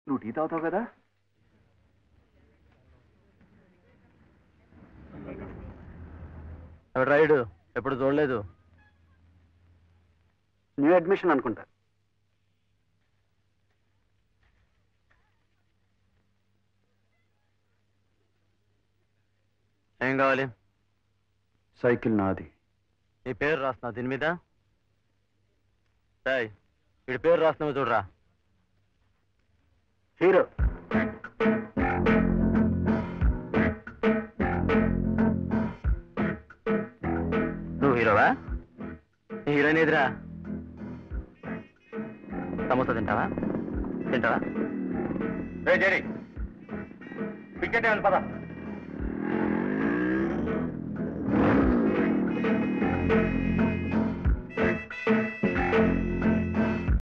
నువ్వు టీ తాగుతావు కదా రైడు ఎప్పుడు చూడలేదు న్యూ అడ్మిషన్ అనుకుంటా ఏం కావాలి సైకిల్ నాది నీ పేరు రాస్తున్నా దీని మీద రాయ్ వీడి పేరు రాస్తున్నావు చూడరా హీరో నువ్వు హీరోవా నీ హీరోయిన్ ఎదురా సమోసా తింటావా తింటావా రే జడి పికెట్ పద